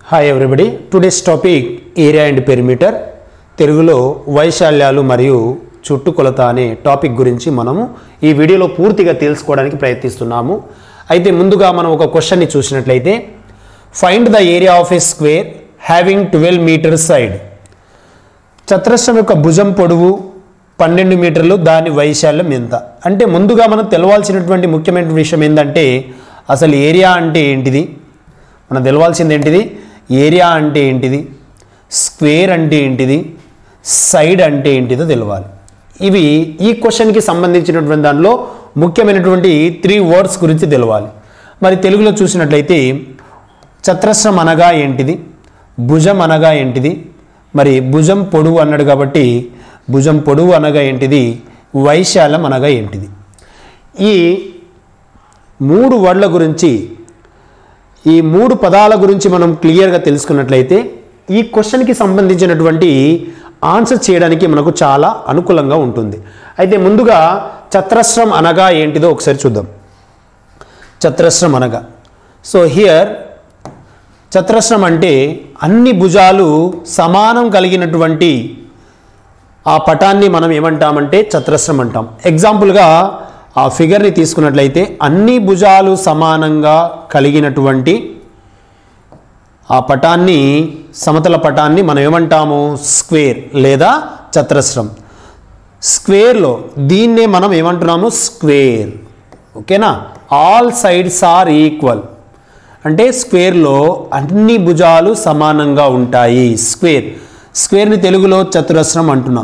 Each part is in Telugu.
hi everybody today's topic area and perimeter తెలుగులో వైశాల్యాలు మరియు చుట్టుకొలత అనే టాపిక్ గురించి మనము ఈ వీడియోలో పూర్తిగా తెలుసుకోవడానికి ప్రయత్నిస్తున్నాము అయితే ముందుగా మనం ఒక క్వశ్చన్ని చూసినట్లయితే find the area of a square having twelve metre side చతురస్రం యొక్క భుజం పొడవు పన్నెండు మీటర్లు దాని వైశాల్యం ఎంత అంటే ముందుగా మనం తెలవాల్సినటువంటి ముఖ్యమైన విషయం ఏంటంటే అసలు ఏరియా అంటే ఏంటిది మనం తెలవాల్సింది ఏంటిది ఏరియా అంటే ఏంటిది స్క్వేర్ అంటే ఏంటిది సైడ్ అంటే ఏంటిదో తెలవాలి ఇవి ఈ క్వశ్చన్కి సంబంధించినటువంటి దానిలో ముఖ్యమైనటువంటి త్రీ వర్డ్స్ గురించి తెలవాలి మరి తెలుగులో చూసినట్లయితే చతురస్రం అనగా ఏంటిది భుజం అనగా ఏంటిది మరి భుజం పొడవు అన్నాడు కాబట్టి భుజం పొడవు అనగా ఏంటిది వైశాల్యం అనగా ఏంటిది ఈ మూడు వర్డ్ల గురించి ఈ మూడు పదాల గురించి మనం క్లియర్గా తెలుసుకున్నట్లయితే ఈ క్వశ్చన్కి సంబంధించినటువంటి ఆన్సర్ చేయడానికి మనకు చాలా అనుకూలంగా ఉంటుంది అయితే ముందుగా చతురస్రం అనగా ఏంటిదో ఒకసారి చూద్దాం చతురస్రం అనగా సో హియర్ చతురస్రం అంటే అన్ని భుజాలు సమానం కలిగినటువంటి ఆ పటాన్ని మనం ఏమంటామంటే చతురస్రం అంటాం ఎగ్జాంపుల్గా ఆ ఫిగర్ని తీసుకున్నట్లయితే అన్ని భుజాలు సమానంగా కలిగినటువంటి ఆ పటాన్ని సమతల పటాన్ని మనం ఏమంటాము స్క్వేర్ లేదా చతురస్రం స్క్వేర్లో దీన్నే మనం ఏమంటున్నాము స్క్వేర్ ఓకేనా ఆల్ సైడ్స్ ఆర్ ఈక్వల్ అంటే స్క్వేర్లో అన్ని భుజాలు సమానంగా ఉంటాయి స్క్వేర్ స్క్వేర్ని తెలుగులో చతురస్రం అంటున్నాం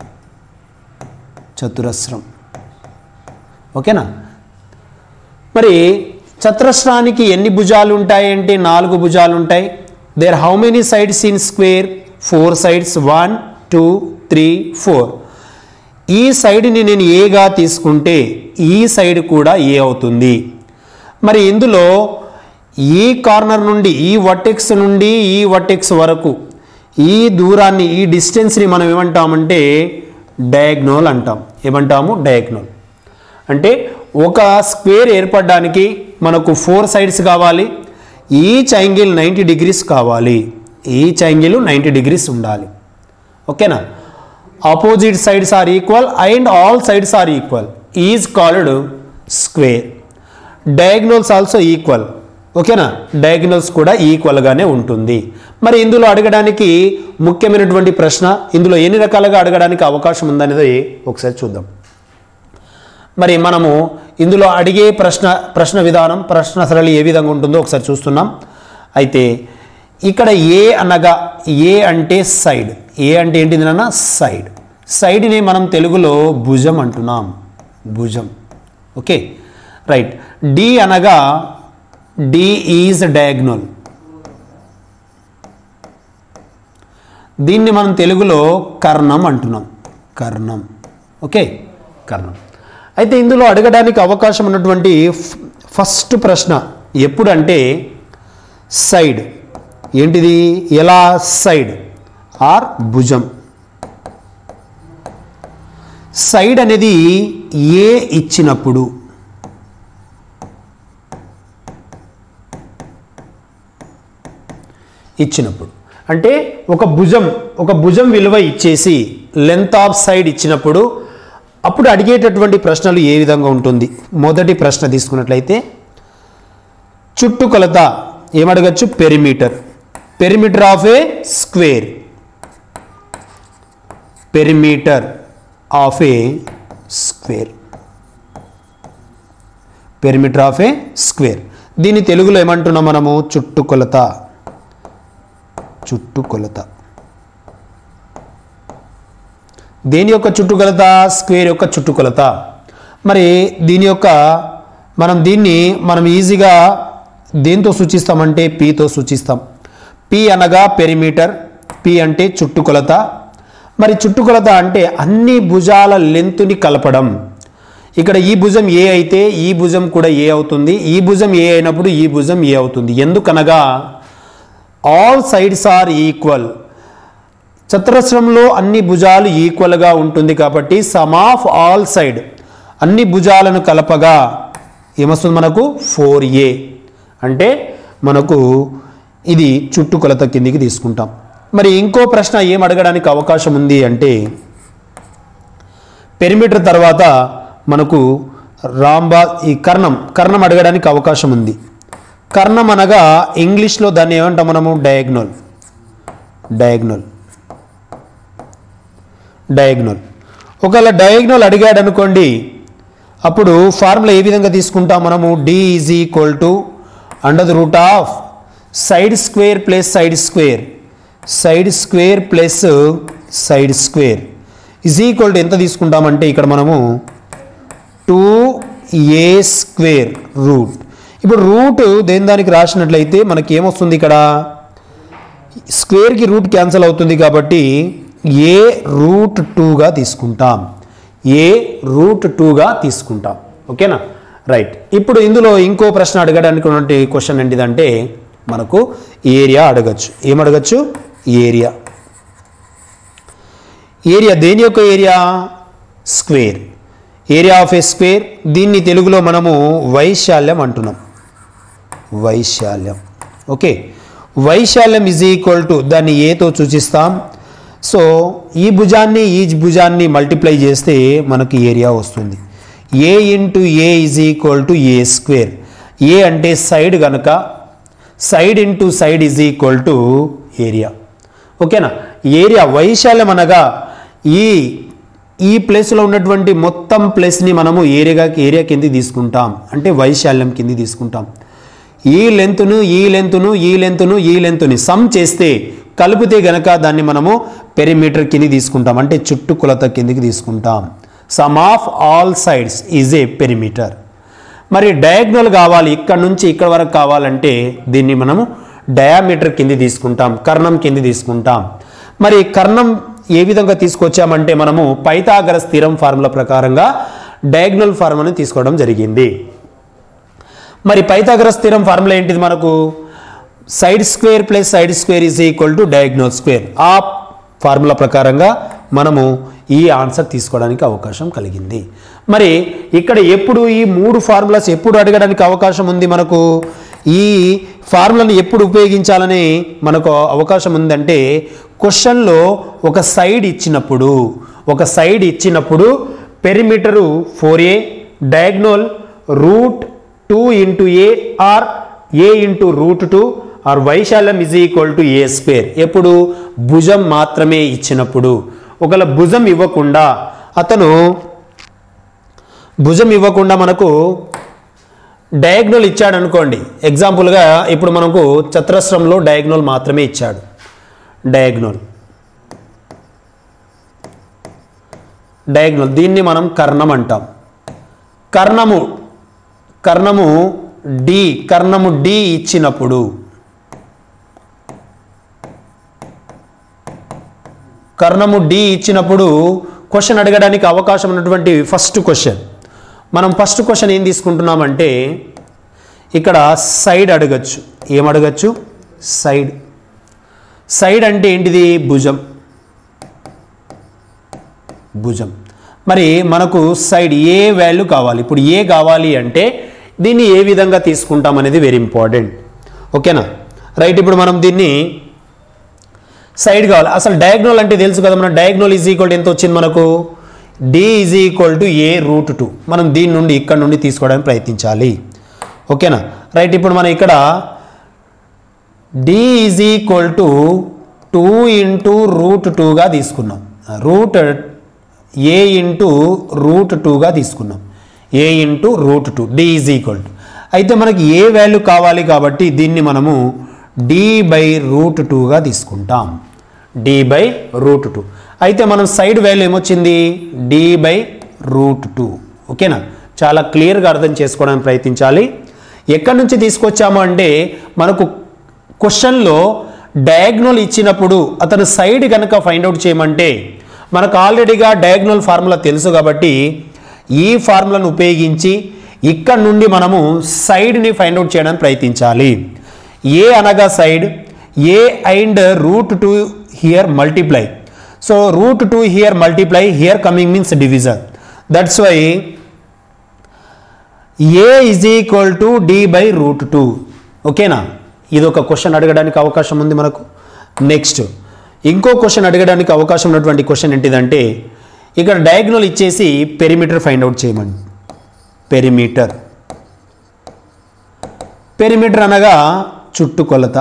చతురస్రం ఓకేనా మరి చతురస్రానికి ఎన్ని భుజాలు ఉంటాయి అంటే నాలుగు భుజాలు ఉంటాయి there how many sides in square four sides one two three four ఈ సైడ్ని నేను ఏగా తీసుకుంటే ఈ సైడ్ కూడా ఏ అవుతుంది మరి ఇందులో ఈ కార్నర్ నుండి ఈ వటెక్స్ నుండి ఈ వటెక్స్ వరకు ఈ దూరాన్ని ఈ డిస్టెన్స్ని మనం ఏమంటామంటే డయాగ్నోల్ అంటాం ఏమంటాము డయాగ్నోల్ అంటే ఒక స్క్వేర్ ఏర్పడడానికి మనకు ఫోర్ సైడ్స్ కావాలి ఈచ్ యాంగిల్ నైంటీ డిగ్రీస్ కావాలి ఈచ్ యాంగిల్ నైంటీ డిగ్రీస్ ఉండాలి ఓకేనా opposite sides are equal and all sides are equal is called square diagonals also equal ఓకేనా డయాగ్నోల్స్ కూడా ఈక్వల్గానే ఉంటుంది మరి ఇందులో అడగడానికి ముఖ్యమైనటువంటి ప్రశ్న ఇందులో ఎన్ని రకాలుగా అడగడానికి అవకాశం ఉందనేది ఒకసారి చూద్దాం మరి మనము ఇందులో అడిగే ప్రశ్న ప్రశ్న విధానం ప్రశ్న సరళి ఏ విధంగా ఉంటుందో ఒకసారి చూస్తున్నాం అయితే ఇక్కడ ఏ అనగా ఏ అంటే సైడ్ ఏ అంటే ఏంటిది నాన్న సైడ్ సైడ్ని మనం తెలుగులో భుజం అంటున్నాం భుజం ఓకే రైట్ డి అనగా డి ఈజ్ డయాగ్నల్ దీన్ని మనం తెలుగులో కర్ణం అంటున్నాం కర్ణం ఓకే కర్ణం అయితే ఇందులో అడగడానికి అవకాశం ఉన్నటువంటి ఫ్- ఫస్ట్ ప్రశ్న ఎప్పుడంటే సైడ్ ఏంటిది ఎలా సైడ్ ఆర్ భుజం సైడ్ అనేది ఏ ఇచ్చినప్పుడు ఇచ్చినప్పుడు అంటే ఒక భుజం ఒక భుజం విలువ ఇచ్చేసి లెంత్ ఆఫ్ సైడ్ ఇచ్చినప్పుడు అప్పుడు అడిగేటటువంటి ప్రశ్నలు ఏ విధంగా ఉంటుంది మొదటి ప్రశ్న తీసుకున్నట్లయితే చుట్టుకొలత ఏమడగచ్చు perimeter perimeter of a square perimeter of a square perimeter of a square దీన్ని తెలుగులో ఏమంటున్నాం మనము చుట్టుకొలత చుట్టుకొలత దేని యొక్క చుట్టుకొలత స్క్వేర్ యొక్క చుట్టుకొలత మరి దీని యొక్క మనం దీన్ని మనం ఈజీగా దేంతో సూచిస్తామంటే పీతో సూచిస్తాం పి అనగా పెరిమీటర్ పి అంటే చుట్టుకొలత మరి చుట్టుకొలత అంటే అన్ని భుజాల లెంతుని కలపడం ఇక్కడ ఈ భుజం ఏ అయితే ఈ భుజం కూడా ఏ అవుతుంది ఈ భుజం ఏ అయినప్పుడు ఈ భుజం ఏ అవుతుంది ఎందుకనగా ఆల్ సైడ్స్ ఆర్ ఈక్వల్ చతురస్రంలో అన్ని భుజాలు ఈక్వల్గా ఉంటుంది కాబట్టి సమ్ ఆఫ్ ఆల్ సైడ్ అన్ని భుజాలను కలపగా ఏమొస్తుంది మనకు ఫోర్ ఏ అంటే మనకు ఇది చుట్టుకొలత కిందికి తీసుకుంటాం మరి ఇంకో ప్రశ్న ఏం అడగడానికి అవకాశం ఉంది అంటే పెరిమీటర్ తర్వాత మనకు రాంబా ఈ కర్ణం కర్ణం అడగడానికి అవకాశం ఉంది కర్ణం అనగా ఇంగ్లీష్లో దాన్ని ఏమంటాం మనము డయాగ్నల్ డయాగ్నల్ డయాగ్నల్ ఒకవేళ డయాగ్నల్ అడిగాడు అనుకోండి అప్పుడు ఫార్ములా ఏ విధంగా తీసుకుంటాం మనము D is equal to under the root of side square plus side square side square plus side square is equal to ఎంత తీసుకుంటామంటే ఇక్కడ మనము టూ ఏ స్క్వేర్ రూట్ ఇప్పుడు రూట్ దేని దానికి రాసినట్లయితే మనకి ఏమొస్తుంది ఇక్కడ స్క్వేర్కి రూట్ క్యాన్సిల్ అవుతుంది కాబట్టి ఏ రూట్ టూగా తీసుకుంటాం ఏ రూట్ టూగా తీసుకుంటాం ఓకేనా రైట్ ఇప్పుడు ఇందులో ఇంకో ప్రశ్న అడగడానికి ఉన్నటువంటి క్వశ్చన్ ఏంటిదంటే మనకు ఏరియా అడగచ్చు ఏం అడగచ్చు ఏరియా ఏరియా దేని యొక్క area square area of a square దీన్ని తెలుగులో మనము వైశాల్యం అంటున్నాం వైశాల్యం ఓకే వైశాల్యం ఇజ్ ఈక్వల్ టు దాన్ని ఏతో సూచిస్తాం సో ఈ భుజాన్ని ఈ భుజాన్ని మల్టిప్లై చేస్తే మనకి ఏరియా వస్తుంది a into a is equal to a square a అంటే సైడ్ కనుక side into side is equal to area ఓకేనా ఏరియా వైశాల్యం అనగా ఈ ఈ ప్లేస్లో ఉన్నటువంటి మొత్తం ప్లేస్ని మనము ఏరియా ఏరియా కింద తీసుకుంటాం అంటే వైశాల్యం కింద తీసుకుంటాం ఈ లెంత్ను ఈ లెంత్ను ఈ లెంత్ను ఈ లెంత్ని సమ్ చేస్తే కలిపితే గనక దాన్ని మనము పెరిమీటర్ కింద తీసుకుంటాం అంటే చుట్టు కొలత కిందికి తీసుకుంటాం sum of all sides is a perimeter మరి డయాగ్నల్ కావాలి ఇక్కడ నుంచి ఇక్కడ వరకు కావాలంటే దీన్ని మనము డయామీటర్ కింది తీసుకుంటాం కర్ణం కింది తీసుకుంటాం మరి కర్ణం ఏ విధంగా తీసుకొచ్చామంటే మనము పైథాగర స్థిరం ఫార్ములా ప్రకారంగా డయాగ్నల్ ఫార్ములాని తీసుకోవడం జరిగింది మరి పైథాగర స్థిరం ఫార్ములా ఏంటిది మనకు side square plus side square is equal to diagonal square ఆ ఫార్ములా ప్రకారంగా మనము ఈ ఆన్సర్ తీసుకోవడానికి అవకాశం కలిగింది మరి ఇక్కడ ఎప్పుడు ఈ మూడు ఫార్ములాస్ ఎప్పుడు అడగడానికి అవకాశం ఉంది మనకు ఈ ఫార్ములాను ఎప్పుడు ఉపయోగించాలని మనకు అవకాశం ఉందంటే క్వశ్చన్లో ఒక సైడ్ ఇచ్చినప్పుడు ఒక సైడ్ ఇచ్చినప్పుడు perimeter four a diagonal root two into a or a into root two or వైశాల్యం is equal to a square ఎప్పుడు భుజం మాత్రమే ఇచ్చినప్పుడు ఒకవేళ భుజం ఇవ్వకుండా అతను భుజం ఇవ్వకుండా మనకు డయాగ్నోల్ ఇచ్చాడు అనుకోండి ఎగ్జాంపుల్గా ఇప్పుడు మనకు చతురస్రంలో డయాగ్నోల్ మాత్రమే ఇచ్చాడు డయాగ్నోల్ డయాగ్నోల్ దీన్ని మనం కర్ణం అంటాం కర్ణము కర్ణము డి కర్ణము డి ఇచ్చినప్పుడు కర్ణము డి ఇచ్చినప్పుడు క్వశ్చన్ అడగడానికి అవకాశం ఉన్నటువంటి ఫస్ట్ క్వశ్చన్ మనం ఫస్ట్ క్వశ్చన్ ఏం తీసుకుంటున్నామంటే ఇక్కడ సైడ్ అడగచ్చు ఏం అడగచ్చు సైడ్ సైడ్ అంటే ఏంటిది భుజం భుజం మరి మనకు సైడ్ ఏ వాల్యూ కావాలి ఇప్పుడు ఏ కావాలి అంటే దీన్ని ఏ విధంగా తీసుకుంటాం అనేది వెరీ ఇంపార్టెంట్ ఓకేనా రైట్ ఇప్పుడు మనం దీన్ని సైడ్ కావాలి అసలు డయాగ్నోల్ అంటే తెలుసు కదా మన డయాగ్నోల్ ఈజ్ ఈక్వల్ ఎంత వచ్చింది మనకు D is equal to a root two మనం దీని నుండి ఇక్కడ నుండి తీసుకోవడానికి ప్రయత్నించాలి ఓకేనా రైట్ ఇప్పుడు మనం ఇక్కడ D is equal to two into root టూగా తీసుకున్నాం రూట్ ఏ ఇంటూ రూట్ టూగా తీసుకున్నాం a into root two D is equal to అయితే మనకి ఏ వాల్యూ కావాలి కాబట్టి దీన్ని మనము డి బై రూట్ టూగా తీసుకుంటాం డి బై రూట్ టూ అయితే మనం సైడ్ వాల్యూ ఏమొచ్చింది డి బై రూట్ టూ ఓకేనా చాలా క్లియర్గా అర్థం చేసుకోవడానికి ప్రయత్నించాలి ఎక్కడి నుంచి తీసుకొచ్చాము అంటే మనకు క్వశ్చన్లో డయాగ్నోల్ ఇచ్చినప్పుడు అతను సైడ్ కనుక ఫైండ్ అవుట్ చేయమంటే మనకు ఆల్రెడీగా డయాగ్నోల్ ఫార్ములా తెలుసు కాబట్టి ఈ ఫార్ములాను ఉపయోగించి ఇక్కడ నుండి మనము సైడ్ని ఫైండ్ అవుట్ చేయడానికి ప్రయత్నించాలి ఏ అనగా side a and root two here multiply so root two here multiply here coming means division that's why a is equal to D by root two ఓకేనా ఇది ఒక క్వశ్చన్ అడగడానికి అవకాశం ఉంది మనకు నెక్స్ట్ ఇంకో క్వశ్చన్ అడగడానికి అవకాశం ఉన్నటువంటి క్వశ్చన్ ఏంటిదంటే ఇక్కడ డయాగ్నల్ ఇచ్చేసి పెరిమీటర్ ఫైండ్ అవుట్ చేయమని పెరిమీటర్ పెరిమీటర్ అనగా చుట్టుకొలత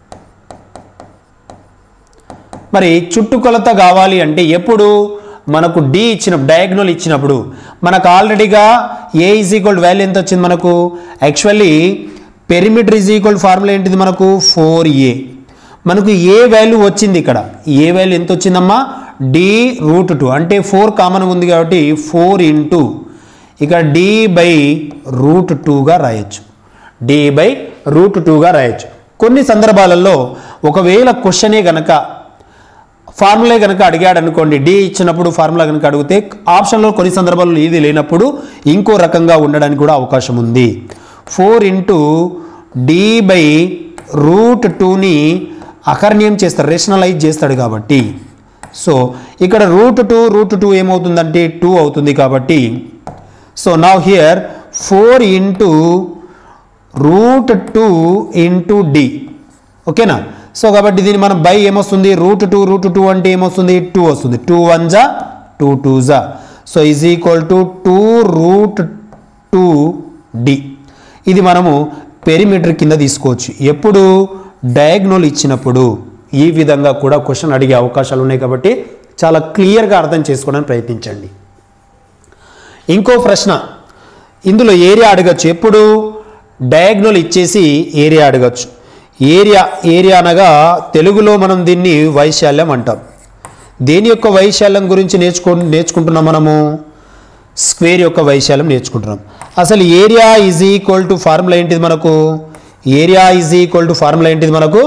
మరి చుట్టుకొలత కావాలి అంటే ఎప్పుడు మనకు డి ఇచ్చిన డయాగ్నల్ ఇచ్చినప్పుడు మనకు ఆల్రెడీగా ఏ ఈజ్ ఈక్వల్ వాల్యూ ఎంత వచ్చింది మనకు actually perimeter is equal formula ఏంటిది మనకు ఫోర్ ఏ మనకు ఏ వాల్యూ వచ్చింది ఇక్కడ ఏ వాల్యూ ఎంత వచ్చిందమ్మా డి రూట్ టూ అంటే ఫోర్ కామన్ ఉంది కాబట్టి ఫోర్ ఇంటూ ఇక్కడ డి బై రూట్ టూగా రాయొచ్చు డి బై రూట్ టూగా రాయొచ్చు కొన్ని సందర్భాలలో ఒకవేళ క్వశ్చనే గనక ఫార్ములా కనుక అడిగాడు అనుకోండి డి ఇచ్చినప్పుడు ఫార్ములా కనుక అడిగితే ఆప్షన్లో కొన్ని సందర్భాల్లో ఇది లేనప్పుడు ఇంకో రకంగా ఉండడానికి కూడా అవకాశం ఉంది four into D by root టూని అకర్ణీయం చేస్తాడు రేషనలైజ్ చేస్తాడు కాబట్టి సో ఇక్కడ రూట్ టూ రూట్ టూ ఏమవుతుందంటే టూ అవుతుంది కాబట్టి so now here four into root two into D ఓకేనా సో కాబట్టి దీన్ని మనం బై ఏమొస్తుంది రూట్ టూ రూట్ టూ అంటే ఏమొస్తుంది టూ వస్తుంది టూ వన్ జా టూ టూ జా so is equal to two root two D ఇది మనము పెరిమీటర్ కింద తీసుకోవచ్చు ఎప్పుడు డయాగ్నోల్ ఇచ్చినప్పుడు ఈ విధంగా కూడా క్వశ్చన్ అడిగే అవకాశాలు ఉన్నాయి కాబట్టి చాలా క్లియర్గా అర్థం చేసుకోవడానికి ప్రయత్నించండి ఇంకో ప్రశ్న ఇందులో ఏరియా అడగచ్చు ఎప్పుడు డయాగ్నల్ ఇచ్చేసి ఏరియా అడగచ్చు ఏరియా ఏరియా అనగా తెలుగులో మనం దీన్ని వైశాల్యం అంటాం దేని యొక్క వైశాల్యం గురించి నేర్చుకో నేర్చుకుంటున్నాం మనము స్క్వేర్ యొక్క వైశాల్యం నేర్చుకుంటున్నాం అసలు area is equal to formula ఏంటిది మనకు area is equal to formula ఏంటిది మనకు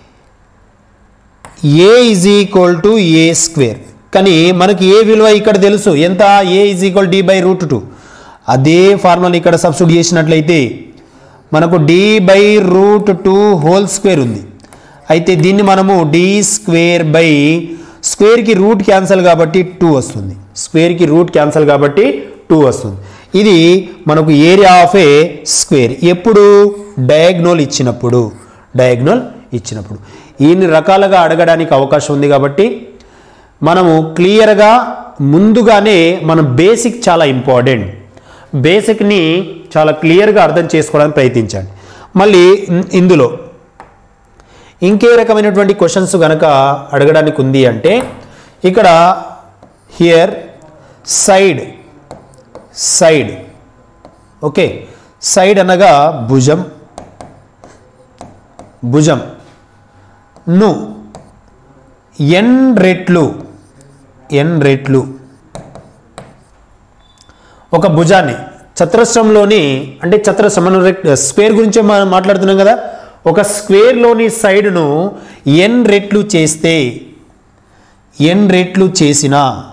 a is equal to a square కానీ మనకి ఏ విలువ ఇక్కడ తెలుసు ఎంత a is equal D by root two అదే ఫార్ములాని ఇక్కడ సబ్స్టిట్యూట్ చేసినట్లయితే మనకు D by root two whole square ఉంది అయితే దీన్ని మనము డి స్క్వేర్ బై స్క్వేర్కి రూట్ క్యాన్సల్ కాబట్టి టూ వస్తుంది స్క్వేర్కి రూట్ క్యాన్సల్ కాబట్టి టూ వస్తుంది ఇది మనకు ఏరియా ఆఫ్ ఏ స్క్వేర్ ఎప్పుడు డయాగ్నోల్ ఇచ్చినప్పుడు డయాగ్నోల్ ఇచ్చినప్పుడు ఇన్ని రకాలుగా అడగడానికి అవకాశం ఉంది కాబట్టి మనము క్లియర్గా ముందుగానే మన బేసిక్ చాలా ఇంపార్టెంట్ బేసిక్ని చాలా క్లియర్గా అర్థం చేసుకోవడానికి ప్రయత్నించండి మళ్ళీ ఇన్- ఇందులో ఇంకే రకమైనటువంటి క్వశ్చన్స్ కనుక అడగడానికి ఉంది అంటే ఇక్కడ here side side okay side అనగా భుజం భుజం ను ఎన్ రెట్లు ఎన్ రెట్లు ఒక భుజాన్ని చతురస్రంలోని అంటే చతురస్రం మనం రెక్- స్క్వేర్ గురించి మనం మాట్లాడుతున్నాం కదా ఒక స్క్వేర్లోని సైడ్ను ఎన్ రెట్లు చేస్తే ఎన్ రెట్లు చేసిన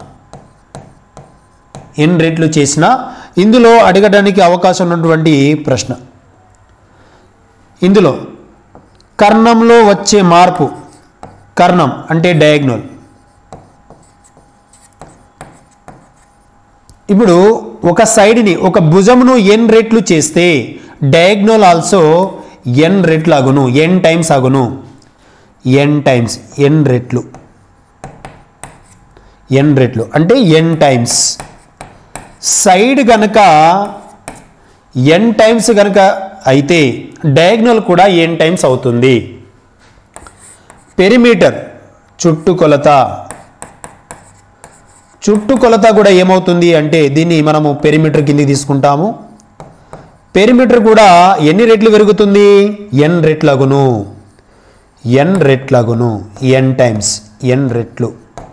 ఎన్ రెట్లు చేసిన ఇందులో అడగడానికి అవకాశం ఉన్నటువంటి ప్రశ్న ఇందులో కర్ణంలో వచ్చే మార్పు కర్ణం అంటే డయాగ్నల్ ఇప్పుడు ఒక సైడ్ని ఒక భుజమును ఎన్ రెట్లు చేస్తే డయాగ్నల్ ఆల్సో ఎన్ రెట్లు అగును ఎన్ టైమ్స్ అగును ఎన్ టైమ్స్ ఎన్ రెట్లు ఎన్ రెట్లు అంటే ఎన్ టైమ్స్ సైడ్ గనక ఎన్ టైమ్స్ గనక అయితే డయాగ్నల్ కూడా ఎన్ టైమ్స్ అవుతుంది పెరిమీటర్ చుట్టుకొలత చుట్టుకొలత కూడా ఏమవుతుంది అంటే దీన్ని మనము పెరిమీటర్ కిందికి తీసుకుంటాము పెరిమీటర్ కూడా ఎన్ని రెట్లు పెరుగుతుంది ఎన్ రెట్లగును ఎన్ రెట్లగును ఎన్ టైమ్స్ ఎన్ రెట్లు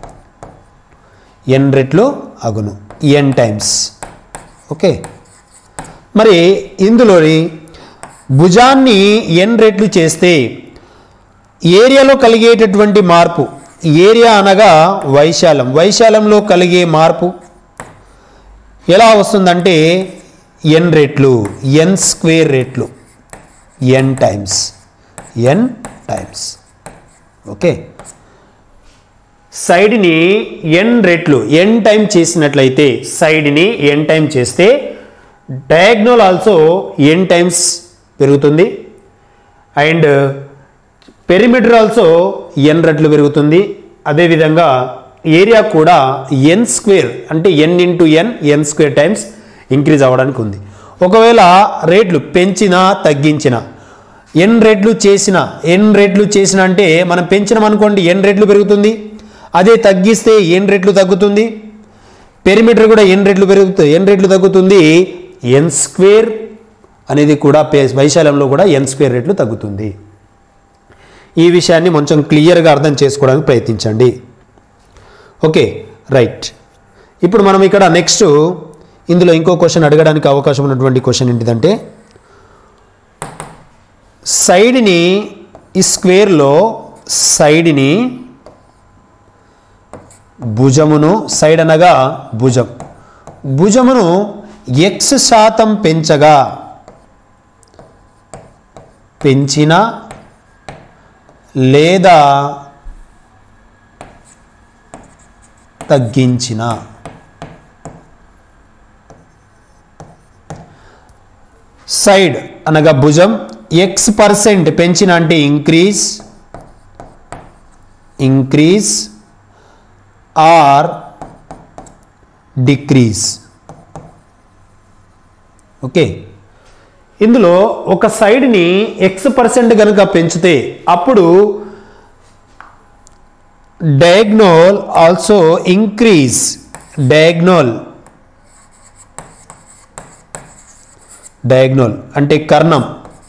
ఎన్ రెట్లు అగును ఎన్ టైమ్స్ ఓకే మరి ఇందులోని భుజాన్ని ఎన్ రెట్లు చేస్తే ఏరియాలో కలిగేటటువంటి మార్పు ఏరియా అనగా వైశాల్యం వైశాల్యంలో కలిగే మార్పు ఎలా వస్తుందంటే ఎన్ రెట్లు ఎన్ స్క్వేర్ రెట్లు N times N times okay సైడ్ని ఎన్ రెట్లు ఎన్ టైం చేసినట్లయితే సైడ్ని ఎన్ టైం చేస్తే డయాగ్నల్ ఆల్సో ఎన్ టైమ్స్ పెరుగుతుంది అండ్ పెరిమీటర్ ఆల్సో ఎన్ రెట్లు పెరుగుతుంది అదేవిధంగా ఏరియా కూడా ఎన్ స్క్వేర్ అంటే N into N N square times increase అవ్వడానికి ఉంది ఒకవేళ రేట్లు పెంచినా తగ్గించినా ఎన్ రెట్లు చేసిన ఎన్ రెట్లు చేసిన అంటే మనం పెంచినాం అనుకోండి ఎన్ రెట్లు పెరుగుతుంది అదే తగ్గిస్తే ఎన్ రెట్లు తగ్గుతుంది పెరిమీటర్ కూడా ఎన్ రెట్లు పెరుగుతుంది ఎన్ రెట్లు తగ్గుతుంది ఎన్ స్క్వేర్ అనేది కూడా పే వైశాల్యంలో కూడా ఎన్ స్క్వేర్ రెట్లు తగ్గుతుంది ఈ విషయాన్ని కొంచెం క్లియర్గా అర్థం చేసుకోవడానికి ప్రయత్నించండి ఓకే రైట్ ఇప్పుడు మనం ఇక్కడ నెక్స్ట్ ఇందులో ఇంకో క్వశ్చన్ అడగడానికి అవకాశం ఉన్నటువంటి క్వశ్చన్ ఏంటిదంటే సైడ్ని ఈ స్క్వేర్లో సైడ్ని భుజమును సైడ్ అనగా భుజం భుజమును ఎక్స్ శాతం పెంచగా పెంచిన లేదా తగ్గించిన సైడ్ అనగా భుజం ఎక్స్ పర్సెంట్ పెంచిన అంటే increase increase or decrease okay ఇందులో ఒక సైడ్ని ఎక్స్ పర్సెంట్ కనుక పెంచితే అప్పుడు diagonal also increase diagonal diagonal అంటే కర్ణం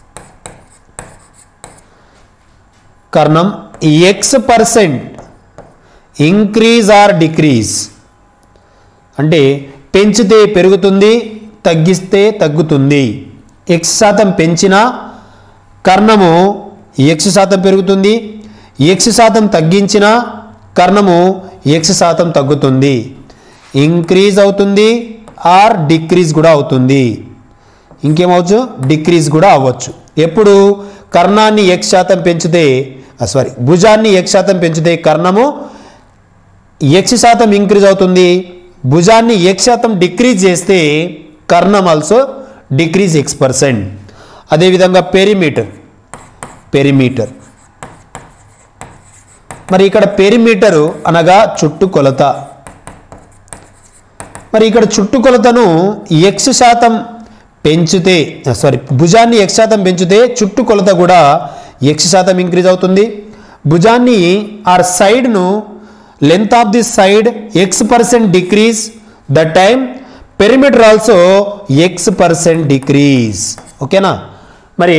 కర్ణం X percent increase or decrease అంటే పెంచితే పెరుగుతుంది తగ్గిస్తే తగ్గుతుంది ఎక్స్ శాతం పెంచినా కర్ణము ఎక్స్ శాతం పెరుగుతుంది ఎక్స్ శాతం తగ్గించినా కర్ణము ఎక్స్ శాతం తగ్గుతుంది ఇంక్రీజ్ అవుతుంది ఆర్ డిక్రీజ్ కూడా అవుతుంది ఇంకేమవచ్చు డిక్రీజ్ కూడా అవ్వచ్చు ఎప్పుడు కర్ణాన్ని ఎక్స్ శాతం పెంచితే సారీ భుజాన్ని ఎక్స్ శాతం పెంచితే కర్ణము ఎక్స్ శాతం ఇంక్రీజ్ అవుతుంది భుజాన్ని ఎక్స్ శాతం డిక్రీజ్ చేస్తే కర్ణం ఆల్సో డిక్రీజ్ ఎక్స్ పర్సెంట్ అదేవిధంగా పెరిమీటర్ పెరిమీటర్ మరి ఇక్కడ పెరిమీటరు అనగా చుట్టుకొలత మరి ఇక్కడ చుట్టుకొలతను ఎక్స్ శాతం పెంచితే సారీ భుజాన్ని ఎక్స్ శాతం పెంచితే చుట్టుకొలత కూడా ఎక్స్ శాతం ఇంక్రీజ్ అవుతుంది భుజాన్ని ఆర్ సైడ్ను length of the side x percent decrease the time perimeter also x percent decrease ఓకేనా మరి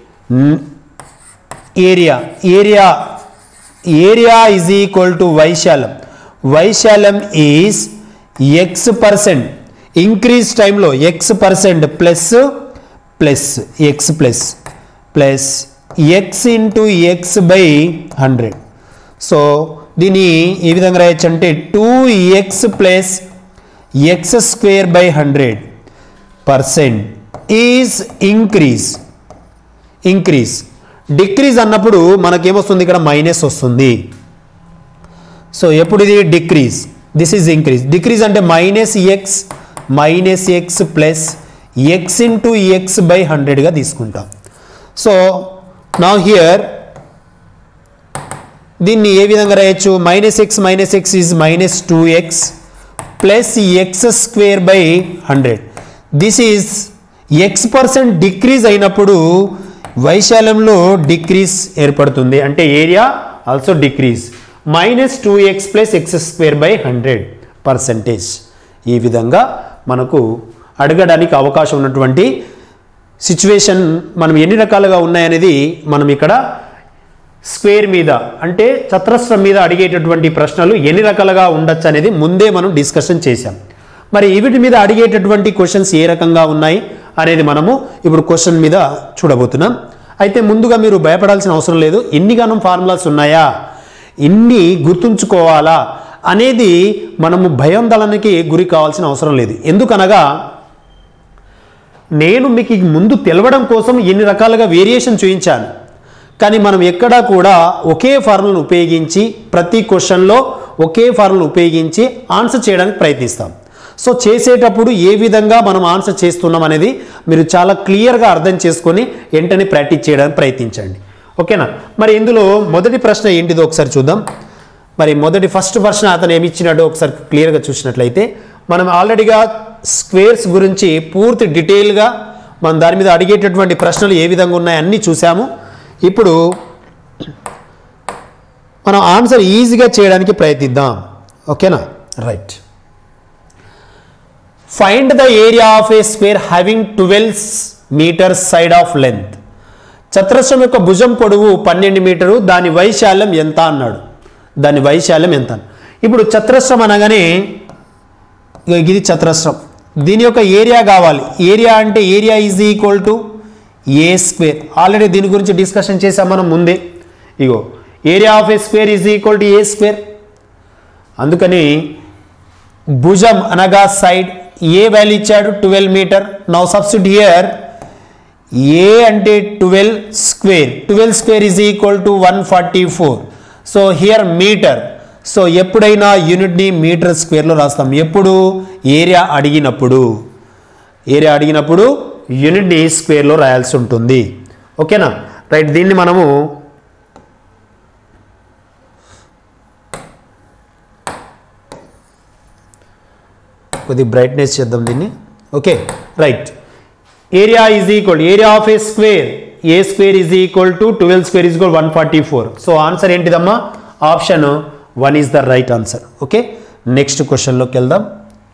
area area area is equal to వైశాల్యం వైశాల్యం ఈజ్ ఎక్స్ పర్సెంట్ ఇంక్రీజ్ టైంలో x percent plus plus x plus plus x into x by hundred so దీన్ని ఏ విధంగా రాయొచ్చు అంటే two x plus x square by hundred percent is increase increase decrease అన్నప్పుడు మనకేమొస్తుంది ఇక్కడ మైనస్ వస్తుంది సో ఎప్పుడు ఇది decrease this is increase decrease అంటే minus x minus x plus x into x by హండ్రెడ్గా తీసుకుంటాం సో నా హియర్ దీన్ని ఏ విధంగా రాయొచ్చు minus x minus x is minus two x plus x square by hundred this is x percent decrease అయినప్పుడు వైశాల్యంలో డిక్రీజ్ ఏర్పడుతుంది అంటే area also decrease minus two x plus x square by hundred percentage ఈ విధంగా మనకు అడగడానికి అవకాశం ఉన్నటువంటి సిచ్యువేషన్ మనం ఎన్ని రకాలుగా ఉన్నాయనేది మనం ఇక్కడ స్క్వేర్ మీద అంటే చతురస్రం మీద అడిగేటటువంటి ప్రశ్నలు ఎన్ని రకాలుగా ఉండొచ్చు అనేది ముందే మనం డిస్కషన్ చేశాం మరి వీటి మీద అడిగేటటువంటి క్వశ్చన్స్ ఏ రకంగా ఉన్నాయి అనేది మనము ఇప్పుడు క్వశ్చన్ మీద చూడబోతున్నాం అయితే ముందుగా మీరు భయపడాల్సిన అవసరం లేదు ఎన్నిగానం ఫార్ములాస్ ఉన్నాయా ఇన్ని గుర్తుంచుకోవాలా అనేది మనము భయాందోళనకి గురి కావాల్సిన అవసరం లేదు ఎందుకనగా నేను మీకు ముందు తెలవడం కోసం ఎన్ని రకాలుగా వేరియేషన్ చూపించాను కానీ మనం ఎక్కడా కూడా ఒకే ఫార్ములను ఉపయోగించి ప్రతి క్వశ్చన్లో ఒకే ఫార్ములను ఉపయోగించి ఆన్సర్ చేయడానికి ప్రయత్నిస్తాం సో చేసేటప్పుడు ఏ విధంగా మనం ఆన్సర్ చేస్తున్నాం అనేది మీరు చాలా క్లియర్గా అర్థం చేసుకొని వెంటనే ప్రాక్టీస్ చేయడానికి ప్రయత్నించండి ఓకేనా మరి ఇందులో మొదటి ప్రశ్న ఏంటిదో ఒకసారి చూద్దాం మరి మొదటి ఫస్ట్ ప్రశ్న అతను ఏమి ఇచ్చినాడో ఒకసారి క్లియర్గా చూసినట్లయితే మనం ఆల్రెడీగా స్క్వేర్స్ గురించి పూర్తి డీటెయిల్గా మనం దాని మీద అడిగేటటువంటి ప్రశ్నలు ఏ విధంగా ఉన్నాయో అన్నీ చూసాము ఇప్పుడు మనం ఆన్సర్ ఈజీగా చేయడానికి ప్రయత్నిద్దాం ఓకేనా right find the area of a square having twelve meters side of length చతురస్రం యొక్క భుజం పొడవు పన్నెండు మీటరు దాని వైశాల్యం ఎంత అన్నాడు దాని వైశాల్యం ఎంత ఇప్పుడు చతురస్రం అనగానే ఇగో ఇది చతురస్రం దీని యొక్క ఏరియా కావాలి ఏరియా అంటే area is equal to a square already దీని గురించి డిస్కషన్ చేసాం మనం ముందే ఇగో area of a square is equal to a square అందుకని భుజం అనగా సైడ్ ఏ వాల్యూ ఇచ్చాడు twelve meter now substitute here a అంటే twelve square twelve square is equal to one forty four so here meter so ఎప్పుడైనా యూనిట్ని మీటర్ స్క్వేర్లో రాస్తాం ఎప్పుడు ఏరియా అడిగినప్పుడు ఏరియా అడిగినప్పుడు యూనిట్ని స్క్వేర్లో రాయాల్సి ఉంటుంది ఓకేనా రైట్ దీన్ని మనము కొద్ది బ్రైట్నెస్ చేద్దాం దీన్ని okay right area is equal area of a square a square is equal to twelve square is equal one forty four so answer ఏంటిదమ్మా option one is the right answer okay next క్వశ్చన్లోకి వెళ్దాం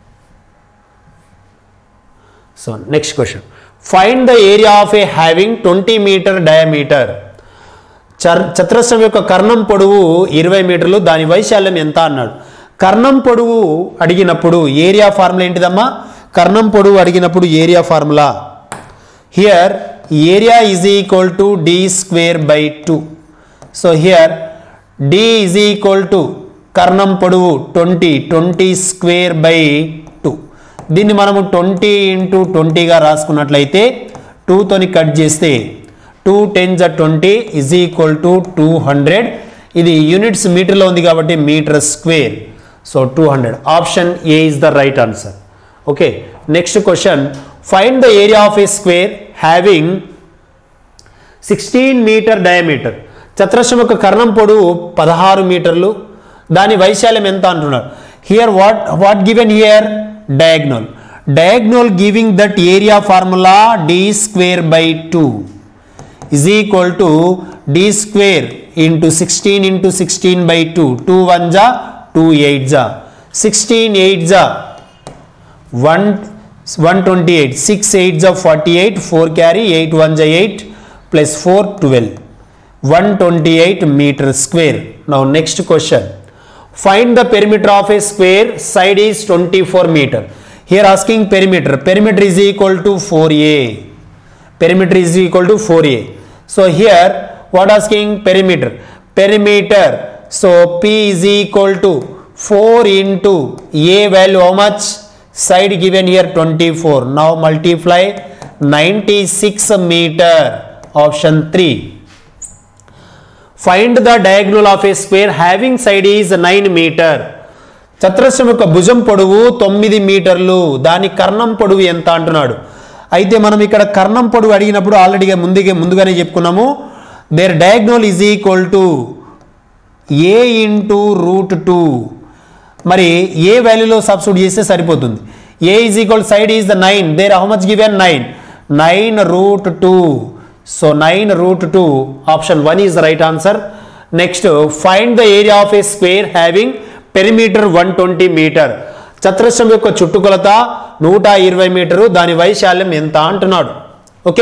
so next question find the area of a having twenty meter diameter చర్ చతురస్రం యొక్క కర్ణం పొడవు ఇరవై మీటర్లు దాని వైశాల్యం ఎంత అన్నాడు కర్ణం పొడవు అడిగినప్పుడు ఏరియా ఫార్ములా ఏంటిదమ్మా కర్ణం పొడవు అడిగినప్పుడు area formula here area is equal to d square by two so here d is equal to కర్ణం పొడవు twenty twenty square by two దీన్ని మనము ట్వంటీ ఇంటూ ట్వంటీగా రాసుకున్నట్లయితే టూతోని కట్ చేస్తే టూ టెన్ జ twenty is equal to two hundred ఇది యూనిట్స్ మీటర్లో ఉంది కాబట్టి meter square so two hundred option a is the right answer okay next question find the area of a square having sixteen meter diameter చతురస్రం యొక్క కర్ణం పొడవు పదహారు మీటర్లు దాని వైశాల్యం ఎంత అంటున్నారు here what what given here diagonal diagonal giving that area formula d square by two is equal to d square into 16 into 16 by 2 2 1 ja 2 8 ja 16 8 ja 1 128 6 8 ja 48 4 carry 8 1 ja 8 plus 4 12 128 meter square now next question find the perimeter of a square side is 24 meter here asking perimeter perimeter is equal to 4a perimeter is equal to 4a so here what asking perimeter perimeter so p is equal to 4 into a value how much side given here 24 now multiply 96 meter option 3 find the diagonal of a square having side is nine meter చతురస్రం యొక్క భుజం పొడవు తొమ్మిది మీటర్లు దాని కర్ణం పొడవు ఎంత అంటున్నాడు అయితే మనం ఇక్కడ కర్ణం పొడవు అడిగినప్పుడు ఆల్రెడీగా ముందుగా ముందుగానే చెప్పుకున్నాము their diagonal is equal to a into root two మరి ఏ వాల్యూలో సబ్స్టిట్యూట్ చేస్తే సరిపోతుంది a is equal side is the nine there how much given nine nine root two so nine root two option one is the right answer next find the area of a square having perimeter one twenty meter చతురస్రం యొక్క చుట్టుకొలత నూట ఇరవై మీటరు దాని వైశాల్యం ఎంత అంటున్నాడు okay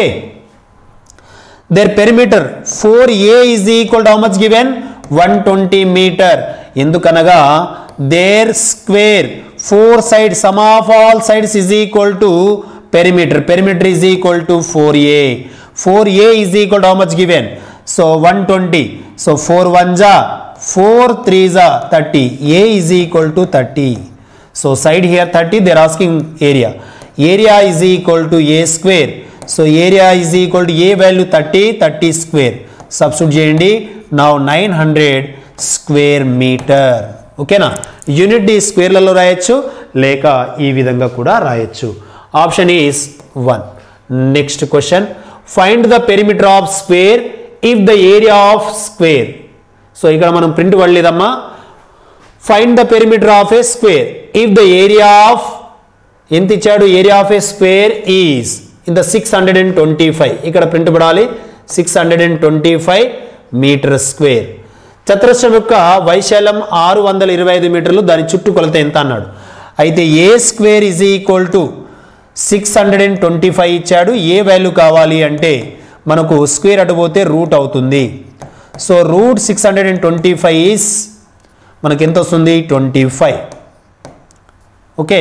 their perimeter four a is equal to how much given one twenty meter ఎందుకనగా there square four side sum of all sides is equal to perimeter perimeter is equal to four a four a is equal to how much given so one twenty so four one జా ఫోర్ త్రీ జా thirty a is equal to thirty so side here thirty they're asking area area is equal to a square so area is equal to a value thirty thirty square substitute చేయండి నా నైన్ హండ్రెడ్ స్క్వేర్ మీటర్ ఓకేనా యూనిట్ డి స్క్వేర్లలో రాయొచ్చు లేక ఈ విధంగా కూడా రాయొచ్చు option is one next question find the perimeter of square if the area of square so ఇక్కడ మనం ప్రింట్ పడలేదమ్మా find the perimeter of a square if the area of ఎంత ఇచ్చాడు area of a square is in the six hundred and twenty five ఇక్కడ ప్రింట్ పడాలి six hundred and twenty five meter square చతురస్రం యొక్క వైశాల్యం ఆరు వందల ఇరవై ఐదు మీటర్లు దాని చుట్టుకొలత ఎంత అన్నాడు అయితే a square is equal to six hundred and twenty five ఇచ్చాడు ఏ వాల్యూ కావాలి అంటే మనకు స్క్వేర్ అటు పోతే రూట్ అవుతుంది so root six hundred and twenty five is మనకి ఎంత వస్తుంది twenty five okay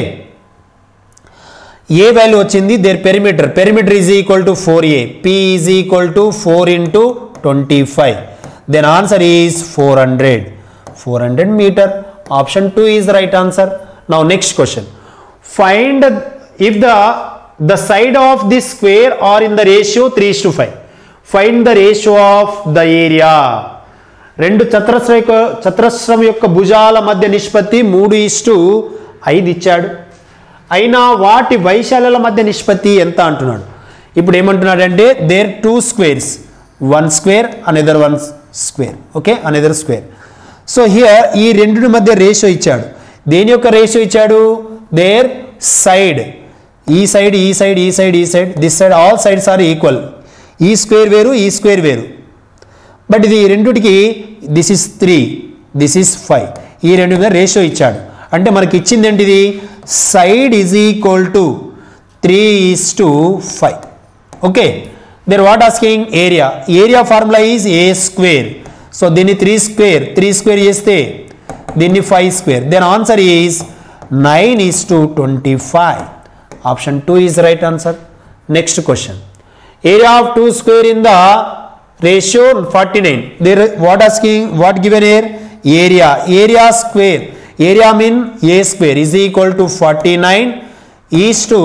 a value వచ్చింది their perimeter perimeter is equal to four a p is equal to four into twenty five then answer is four hundred four hundred meter option two is right answer now next question find if the the side of the square are in the ratio three to five find the ratio of the area రెండు చతురస్ర యొక్క చతురస్రం యొక్క భుజాల మధ్య నిష్పత్తి మూడు ఇస్టు ఐదు ఇచ్చాడు అయినా వాటి వైశాల్యాల మధ్య నిష్పత్తి ఎంత అంటున్నాడు ఇప్పుడు ఏమంటున్నాడంటే there two squares one square another one square okay another square so here ఈ రెండు మధ్య రేషియో ఇచ్చాడు దేని యొక్క రేషియో ఇచ్చాడు దేర్ సైడ్ ఈ సైడ్ ఈ సైడ్ ఈ సైడ్ ఈ side this side all sides are equal ఈ స్క్వేర్ వేరు ఈ స్క్వేర్ వేరు బట్ ఇది రెండుటికి this is three this is five ఈ రెండు మీద రేషియో ఇచ్చాడు అంటే మనకి ఇచ్చింది ఏంటిది side is equal to three is to five okay there what asking area area formula is a square so దీన్ని త్రీ స్క్వేర్ త్రీ స్క్వేర్ చేస్తే దీన్ని five square then answer is nine is to twenty five option two is right answer next question area of 2 square in the ratio 49 there what asking what given here area area square area mean a square is equal to 49 is to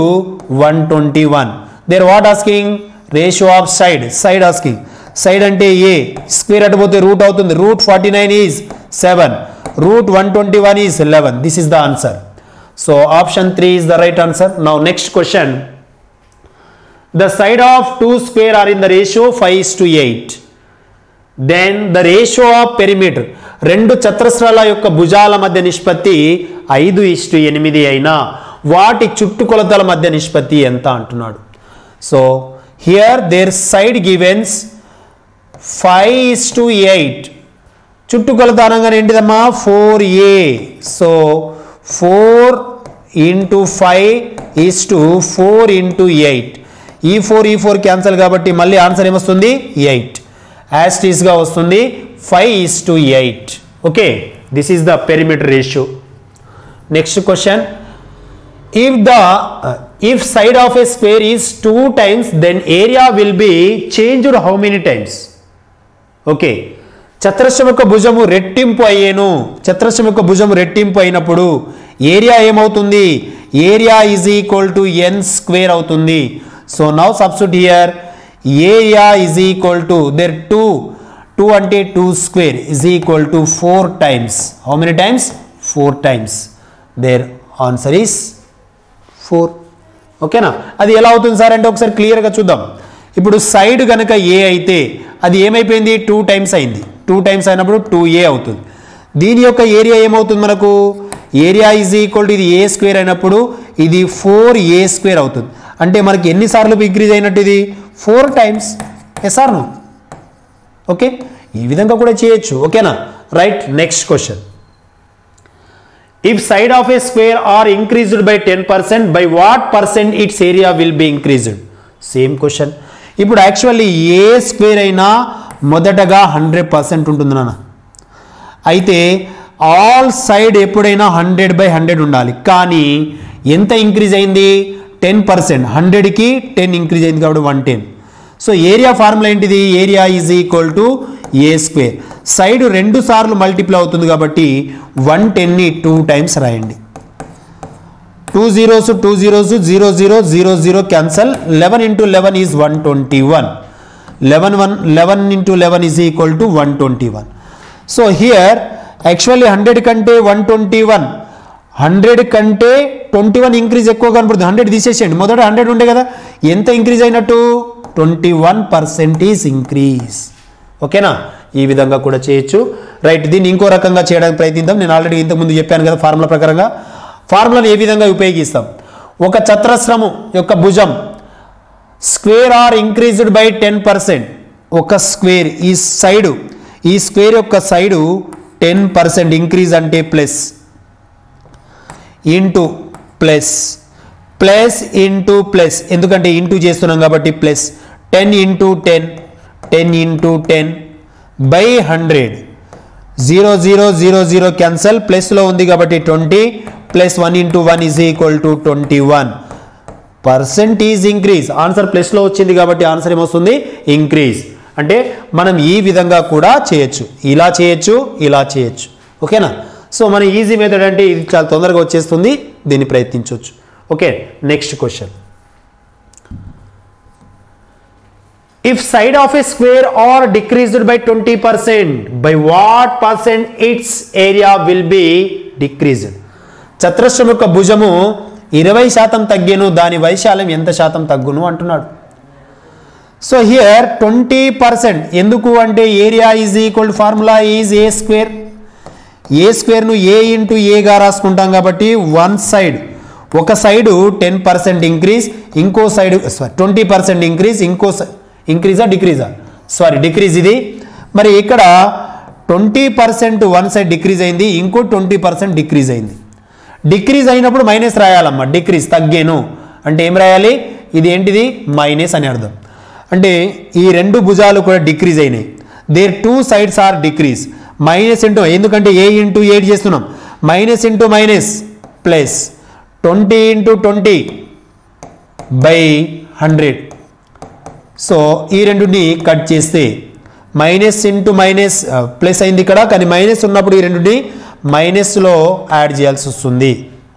121 there what asking ratio of side side asking side అంటే ఏ స్క్వేర్ అటు పోతే రూట్ అవుతుంది root forty nine is seven root one twenty one is eleven this is the answer so option three is the right answer now next question the side of two square are in the ratio 5 is to 8 then the ratio of perimeter రెండు చతురస్రాల యొక్క భుజాల మధ్య నిష్పత్తి ఐదు ఇష్టు ఎనిమిది అయినా వాటి చుట్టుకొలతల మధ్య నిష్పత్తి ఎంత అంటున్నాడు so here their side givens five is to eight చుట్టుకొలత అనగానే ఏంటిదమ్మా four a so four into five is to four into eight ఈ ఫోర్ ఈ ఫోర్ క్యాన్సల్ కాబట్టి మళ్ళీ ఆన్సర్ ఏమొస్తుంది ఎయిట్ యాస్టీస్గా వస్తుంది five is to eight okay this is the perimeter ratio next question if the uh, if side of a square is two times then area will be changed how many times okay చతురస్రం యొక్క భుజము రెట్టింపు అయ్యేను చతురస్రం యొక్క భుజము రెట్టింపు అయినప్పుడు ఏరియా ఏమవుతుంది area is equal to n square అవుతుంది so now substitute here area is equal to there two two అంటే two square is equal to four times how many times four times there answer is four ఓకేనా అది ఎలా అవుతుంది సార్ అంటే ఒకసారి క్లియర్గా చూద్దాం ఇప్పుడు సైడ్ కనుక ఏ అయితే అది ఏమైపోయింది టూ టైమ్స్ అయింది టూ టైమ్స్ అయినప్పుడు టూ ఏ అవుతుంది దీని యొక్క ఏరియా ఏమవుతుంది మనకు ఏరియా ఈజ్ ఈక్వల్ టు ఇది ఏ స్క్వేర్ అయినప్పుడు ఇది ఫోర్ ఏ స్క్వేర్ అవుతుంది అంటే మనకి ఎన్నిసార్లు ఇంక్రీజ్ అయినట్టు ఇది ఫోర్ టైమ్స్ ఎస్ఆర్ నో ఓకే ఈ విధంగా కూడా చేయొచ్చు ఓకేనా right next question if side of a square are increased by 10% by what percent its area will be increased same question ఇప్పుడు యాక్చువల్లీ ఏ స్క్వేర్ అయినా మొదటగా హండ్రెడ్ పర్సెంట్ ఉంటుంది నాన్న అయితే ఆల్ సైడ్ ఎప్పుడైనా హండ్రెడ్ బై హండ్రెడ్ ఉండాలి కానీ ఎంత ఇంక్రీజ్ అయింది టెన్ పర్సెంట్ హండ్రెడ్కి టెన్ ఇంక్రీజ్ అయింది కాబట్టి one ten so area formula ఏంటిది area is equal to a square side రెండు సార్లు మల్టిప్లై అవుతుంది కాబట్టి వన్ టెన్ని టూ టైమ్స్ రాయండి two zeros two zeros zero zero zero zero cancel eleven into eleven is one twenty one eleven one eleven into eleven is equal to one twenty one so here actually hundred కంటే వన్ ట్వంటీ వన్ హండ్రెడ్ కంటే ట్వంటీ వన్ ఇంక్రీజ్ ఎక్కువ కనపడుతుంది హండ్రెడ్ తీసేసేయండి మొదట హండ్రెడ్ ఉండే కదా ఎంత ఇంక్రీజ్ అయినట్టు ట్వంటీ వన్ పర్సెంటేజ్ ఇంక్రీజ్ ఓకేనా ఈ విధంగా కూడా చేయొచ్చు రైట్ దీన్ని ఇంకో రకంగా చేయడానికి ప్రయత్నిద్దాం నేను ఆల్రెడీ ఇంతకుముందు చెప్పాను కదా ఫార్ములా ప్రకారంగా ఫార్ములాను ఏ విధంగా ఉపయోగిస్తాం ఒక చతురస్రము యొక్క భుజం square are increased by ten percent ఒక స్క్వేర్ ఈ సైడు ఈ స్క్వేర్ యొక్క సైడు టెన్ పర్సెంట్ ఇంక్రీజ్ అంటే plus into plus plus into plus ఎందుకంటే ఇంటూ చేస్తున్నాం కాబట్టి plus ten into ten ten into ten by hundred zero zero zero zero cancel ప్లస్లో ఉంది కాబట్టి twenty plus one into one is equal to twenty one percentage increase answer ప్లస్లో వచ్చింది కాబట్టి ఆన్సర్ ఏమొస్తుంది ఇంక్రీజ్ అంటే మనం ఈ విధంగా కూడా చేయొచ్చు ఇలా చేయొచ్చు ఇలా చేయొచ్చు ఓకేనా సో మన ఈజీ మెథడ్ అంటే ఇది చాలా తొందరగా వచ్చేస్తుంది దీన్ని ప్రయత్నించవచ్చు okay next question if side of a square are decreased by twenty percent by what percent its area will be decreased చతురస్రం యొక్క భుజము ఇరవై శాతం తగ్గిను దాని వైశాల్యం ఎంత శాతం తగ్గును అంటున్నాడు సో హియర్ ట్వంటీ పర్సెంట్ ఎందుకు అంటే area is equal formula is a square a స్క్వేర్ను ఏ ఇంటూ ఏగా రాసుకుంటాం కాబట్టి వన్ సైడ్ ఒక సైడు టెన్ పర్సెంట్ ఇంక్రీజ్ ఇంకో side sorry twenty percent increase ఇంకో ఇంక్రీజా డిక్రీజా సారీ డిక్రీజ్ ఇది మరి ఇక్కడ twenty percent one side decrease అయింది ఇంకో ట్వంటీ పర్సెంట్ డిక్రీజ్ అయింది డిక్రీజ్ అయినప్పుడు మైనస్ రాయాలమ్మా డిక్రీజ్ తగ్గేను అంటే ఏం రాయాలి ఇది ఏంటిది మైనస్ అని అర్థం అంటే ఈ రెండు భుజాలు కూడా డిక్రీజ్ అయినాయి their two sides are decrease minus into ఎందుకంటే ఏ ఇంటూ ఎయిట్ చేస్తున్నాం minus into minus plus twenty into twenty by hundred so ఈ రెండుని కట్ చేస్తే మైనస్ ఇంటూ మైనస్ ప్లస్ అయింది ఇక్కడ కానీ మైనస్ ఉన్నప్పుడు ఈ రెండుని మైనస్లో యాడ్ చేయాల్సి వస్తుంది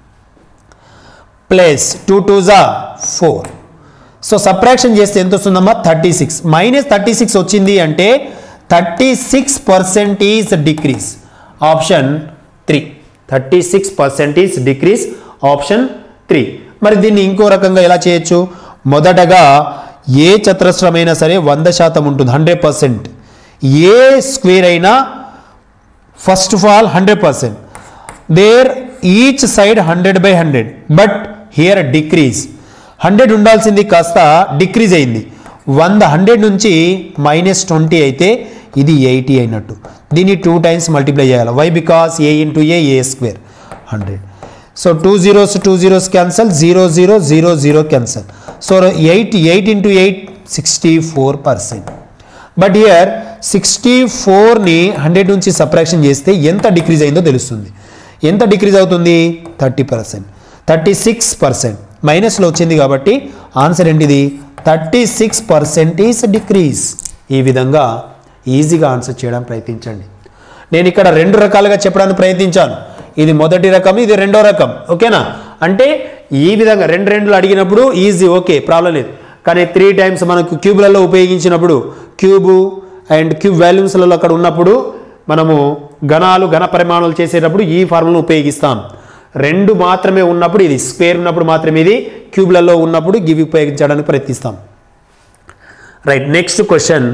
ప్లస్ టూ టూ జా ఫోర్ సో సప్రాక్షన్ చేస్తే ఎంత వస్తుందమ్మా thirty six minus thirty six వచ్చింది అంటే thirty six percentage decrease option three thirty six percentage decrease option three మరి దీన్ని ఇంకో రకంగా ఎలా చేయొచ్చు మొదటగా ఏ చతురస్రమైనా సరే వంద శాతం ఉంటుంది హండ్రెడ్ పర్సెంట్ ఏ స్క్వేర్ అయినా first of all hundred percent there each side hundred by hundred but here decrease hundred ఉండాల్సింది కాస్త డిక్రీజ్ అయింది వంద హండ్రెడ్ నుంచి మైనస్ ట్వంటీ అయితే ఇది ఎయిటీ అయినట్టు దీన్ని టూ టైమ్స్ మల్టిప్లై చేయాలి why because a into a a square hundred so two zeros two zeros cancel zero zero zero zero cancel so eight eight into eight sixty four percent but here sixty ఫోర్ని హండ్రెడ్ నుంచి సప్రాక్షన్ చేస్తే ఎంత డిక్రీజ్ అయిందో తెలుస్తుంది ఎంత డిక్రీజ్ అవుతుంది thirty percent thirty six percent మైనస్లో వచ్చింది కాబట్టి ఆన్సర్ ఏంటిది థర్టీ సిక్స్ పర్సెంటేజ్ డిక్రీజ్ ఈ విధంగా ఈజీగా ఆన్సర్ చేయడానికి ప్రయత్నించండి నేను ఇక్కడ రెండు రకాలుగా చెప్పడానికి ప్రయత్నించాను ఇది మొదటి రకం ఇది రెండో రకం ఓకేనా అంటే ఈ విధంగా రెండు రెండులు అడిగినప్పుడు ఈజీ ఓకే ప్రాబ్లం లేదు కానీ త్రీ టైమ్స్ మనకు క్యూబ్లలో ఉపయోగించినప్పుడు క్యూబు అండ్ క్యూబ్ వాల్యూమ్స్లలో అక్కడ ఉన్నప్పుడు మనము ఘనాలు ఘన పరిమాణాలు చేసేటప్పుడు ఈ ఫార్ములను ఉపయోగిస్తాం రెండు మాత్రమే ఉన్నప్పుడు ఇది స్క్వేర్ ఉన్నప్పుడు మాత్రమే ఇది క్యూబ్లలో ఉన్నప్పుడు గివి ఉపయోగించడానికి ప్రయత్నిస్తాం right next question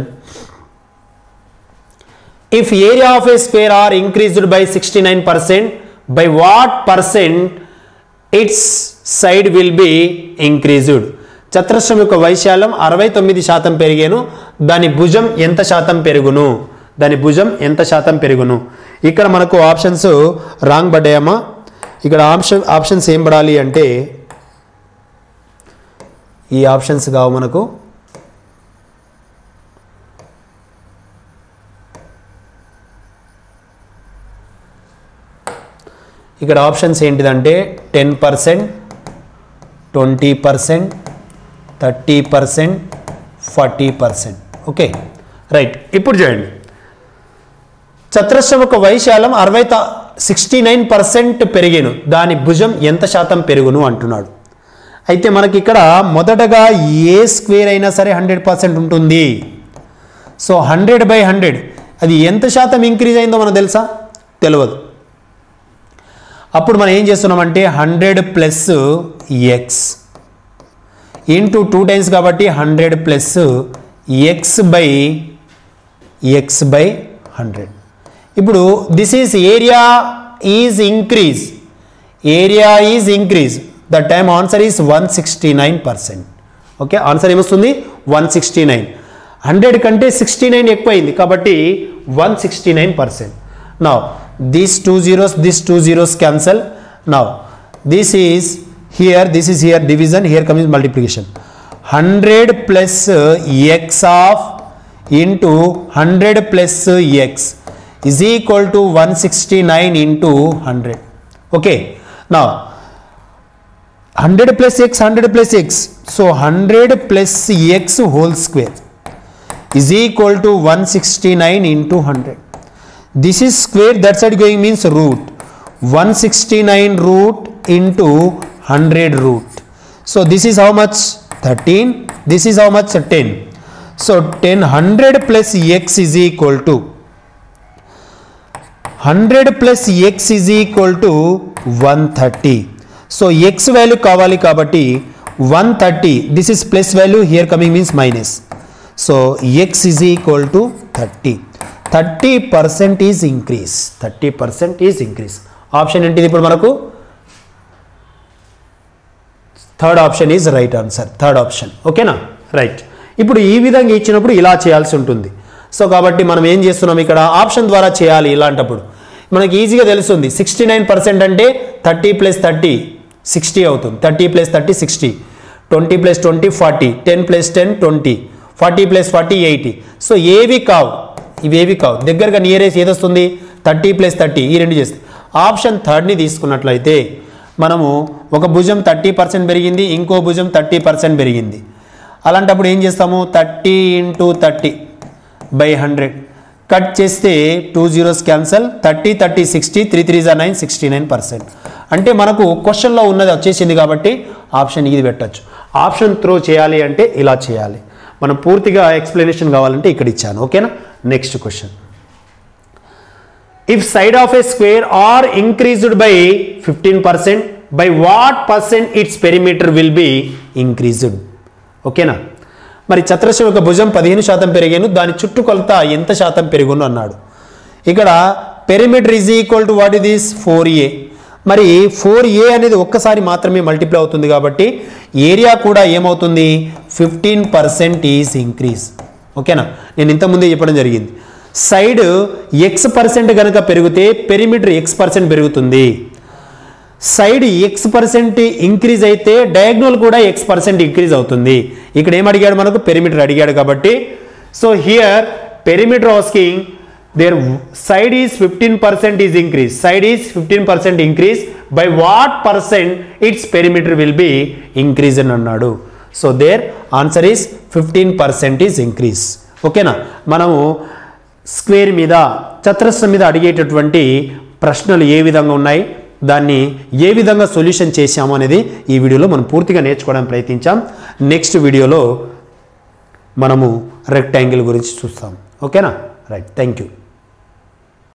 if area of a square are increased by sixty nine percent by what percent its side will be increased చతురస్రం యొక్క వైశాల్యం అరవై తొమ్మిది శాతం పెరిగాను దాని భుజం ఎంత శాతం పెరుగును దాని భుజం ఎంత శాతం పెరుగును ఇక్కడ మనకు ఆప్షన్స్ రాంగ్ పడ్డాయమ్మా ఇక్కడ ఆప్షన్ ఆప్షన్స్ ఏం పడాలి అంటే ఈ ఆప్షన్స్ కావు మనకు ఇక్కడ ఆప్షన్స్ ఏంటిదంటే ten percent twenty percent thirty percent forty percent okay right ఇప్పుడు చూడండి చతురస్రం యొక్క వైశాల్యం అరవై సిక్స్టీ నైన్ పర్సెంట్ పెరిగాను దాని భుజం ఎంత శాతం పెరుగును అంటున్నాడు అయితే మనకి ఇక్కడ మొదటగా ఏ స్క్వేర్ అయినా సరే హండ్రెడ్ పర్సెంట్ ఉంటుంది సో హండ్రెడ్ బై హండ్రెడ్ అది ఎంత శాతం ఇంక్రీజ్ అయిందో మనకు తెలుసా తెలియదు అప్పుడు మనం ఏం చేస్తున్నామంటే hundred plus x into two times కాబట్టి hundred plus x by x by hundred ఇప్పుడు this is area is increase area is increase the time answer is one sixty nine percent okay answer ఏమొస్తుంది వన్ సిక్స్టీ నైన్ హండ్రెడ్ కంటే సిక్స్టీ నైన్ ఎక్కువైంది కాబట్టి one sixty nine percent now these two zeros this two zeros cancel now this is here this is here division here coming multiplication hundred plus x of into hundred plus x is equal to 169 into 100 okay now 100 plus x 100 plus x so 100 plus x whole square is equal to 169 into 100 this is square that side going means root 169 root into 100 root so this is how much 13 this is how much 10 so 10 100 plus x is equal to 100 plus x is equal to one thirty so x value కావాలి కాబట్టి one thirty this is plus value here coming means minus so x is equal to thirty thirty percent is increase thirty percent is increase option ఏంటిది ఇప్పుడు మనకు third option is right answer third option ఓకేనా రైట్ ఇప్పుడు ఈ విధంగా ఇచ్చినప్పుడు ఇలా చేయాల్సి ఉంటుంది సో కాబట్టి మనం ఏం చేస్తున్నాం ఇక్కడ ఆప్షన్ ద్వారా చేయాలి ఇలాంటప్పుడు మనకి ఈజీగా తెలుస్తుంది సిక్స్టీ నైన్ పర్సెంట్ అంటే థర్టీ ప్లస్ థర్టీ సిక్స్టీ అవుతుంది thirty plus thirty sixty twenty plus twenty forty ten plus ten twenty forty plus forty eighty so ఏవి కావు ఇవేవి కావు దగ్గరగా నియరెస్ట్ ఏదొస్తుంది థర్టీ ప్లస్ థర్టీ ఈ రెండు చేస్తే ఆప్షన్ థర్డ్ని తీసుకున్నట్లయితే మనము ఒక భుజం థర్టీ పర్సెంట్ పెరిగింది ఇంకో భుజం థర్టీ పర్సెంట్ పెరిగింది అలాంటప్పుడు ఏం చేస్తాము thirty into thirty by hundred cut చేస్తే two zeros cancel thirty thirty sixty three three జా నైన్ సిక్స్టీ నైన్ పర్సెంట్ అంటే మనకు క్వశ్చన్లో ఉన్నది వచ్చేసింది కాబట్టి ఆప్షన్ ఇది పెట్టచ్చు ఆప్షన్ త్రో చేయాలి అంటే ఇలా చేయాలి మనం పూర్తిగా ఎక్స్ప్లెనేషన్ కావాలంటే ఇక్కడ ఇచ్చాను ఓకేనా next question if side of a square are increased by 15% by what percent its perimeter will be increased ఓకేనా మరి చతురస్రం యొక్క భుజం పదిహేను శాతం పెరిగాను దాని చుట్టుకొలత ఎంత శాతం పెరుగును అన్నాడు ఇక్కడ perimeter is equal to what is this four a మరి ఫోర్ ఏ అనేది ఒక్కసారి మాత్రమే మల్టిప్లై అవుతుంది కాబట్టి ఏరియా కూడా ఏమవుతుంది ఫిఫ్టీన్ పర్సెంట్ ఈజ్ ఇంక్రీజ్ ఓకేనా నేను ఇంతకుముందే చెప్పడం జరిగింది సైడ్ ఎక్స్ పర్సెంట్ కనుక పెరిగితే పెరిమీటర్ ఎక్స్ పర్సెంట్ పెరుగుతుంది సైడ్ ఎక్స్ పర్సెంట్ ఇంక్రీజ్ అయితే డయాగ్నల్ కూడా ఎక్స్ పర్సెంట్ ఇంక్రీజ్ అవుతుంది ఇక్కడ ఏం అడిగాడు మనకు పెరిమీటర్ అడిగాడు కాబట్టి so here perimeter asking there side is fifteen percent is increase side is fifteen percent increase by what percent its perimeter will be increase అని అన్నాడు so there answer is fifteen percent is increase ఓకేనా మనము స్క్వేర్ మీద చతురస్రం మీద అడిగేటటువంటి ప్రశ్నలు ఏ విధంగా ఉన్నాయి దాన్ని ఏ విధంగా సొల్యూషన్ చేశాము అనేది ఈ వీడియోలో మనం పూర్తిగా నేర్చుకోవడానికి ప్రయత్నించాం నెక్స్ట్ వీడియోలో మనము రెక్టాంగిల్ గురించి చూస్తాం ఓకేనా రైట్ థ్యాంక్ యూ